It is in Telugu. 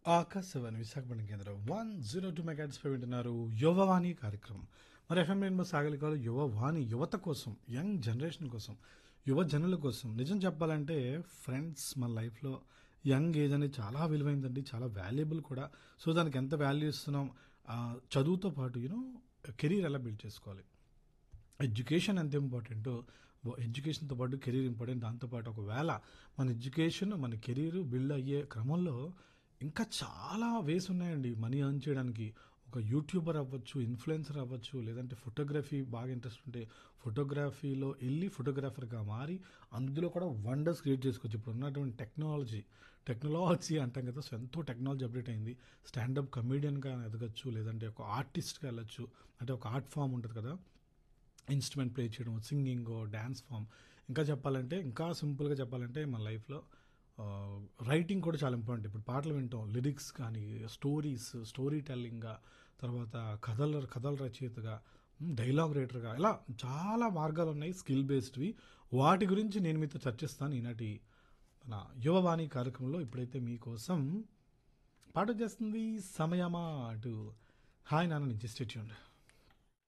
ఆకాశవాణి విశాఖపట్నం కేంద్రం వన్ జీరో టూ మెగాట్స్ పై వింటున్నారు యువవాణి కార్యక్రమం మరి ఎఫ్ఎం రెయిన్బో సాగలికాలు యువవాణి యువత కోసం యంగ్ జనరేషన్ కోసం యువ జనుల కోసం నిజం చెప్పాలంటే ఫ్రెండ్స్ మన లైఫ్లో యంగ్ ఏజ్ అనేది చాలా విలువైందండి చాలా వాల్యుబుల్ కూడా సో దానికి ఎంత వాల్యూ ఇస్తున్నాం ఆ, చదువుతో పాటు యూనో కెరీర్ ఎలా బిల్డ్ చేసుకోవాలి ఎడ్యుకేషన్ ఎంత ఇంపార్టెంటో ఎడ్యుకేషన్తో పాటు కెరీర్ ఇంపార్టెంట్ దాంతోపాటు ఒకవేళ మన ఎడ్యుకేషన్ మన కెరీర్ బిల్డ్ అయ్యే క్రమంలో ఇంకా చాలా వేస్ ఉన్నాయండి మనీ ఎర్న్ చేయడానికి ఒక యూట్యూబర్ అవ్వచ్చు ఇన్ఫ్లుయెన్సర్ అవ్వచ్చు లేదంటే ఫోటోగ్రఫీ బాగా ఇంట్రెస్ట్ ఉంటే ఫోటోగ్రఫీలో వెళ్ళి ఫోటోగ్రాఫర్గా మారి అందులో కూడా వండర్స్ క్రియేట్ చేసుకోవచ్చు ఇప్పుడు ఉన్నటువంటి టెక్నాలజీ టెక్నాలజీ అంటాం కదా సో ఎంతో టెక్నాలజీ అప్డేట్ అయింది స్టాండప్ కమేడియన్గా ఎదగచ్చు లేదంటే ఒక ఆర్టిస్ట్గా వెళ్ళచ్చు అంటే ఒక ఆర్ట్ ఫామ్ ఉంటుంది కదా ఇన్స్ట్రుమెంట్ ప్లే చేయడం సింగింగ్ డ్యాన్స్ ఫామ్ ఇంకా చెప్పాలంటే ఇంకా సింపుల్గా చెప్పాలంటే మన లైఫ్లో రైటింగ్ కూడా చాలా ఇంపార్టెంట్ ఇప్పుడు పాటలు వింటాం లిరిక్స్ కానీ స్టోరీస్ స్టోరీ టెల్లింగ్గా తర్వాత కథల కథల రచయితగా డైలాగ్ రైటర్గా ఇలా చాలా మార్గాలు ఉన్నాయి స్కిల్ బేస్డ్వి వాటి గురించి నేను మీతో చర్చిస్తాను ఈనాటి మన యువవాణి కార్యక్రమంలో ఇప్పుడైతే మీకోసం పాట చేస్తుంది సమయమా అటు హాయ్ నాన్న నుంచి స్టేట్యూండ్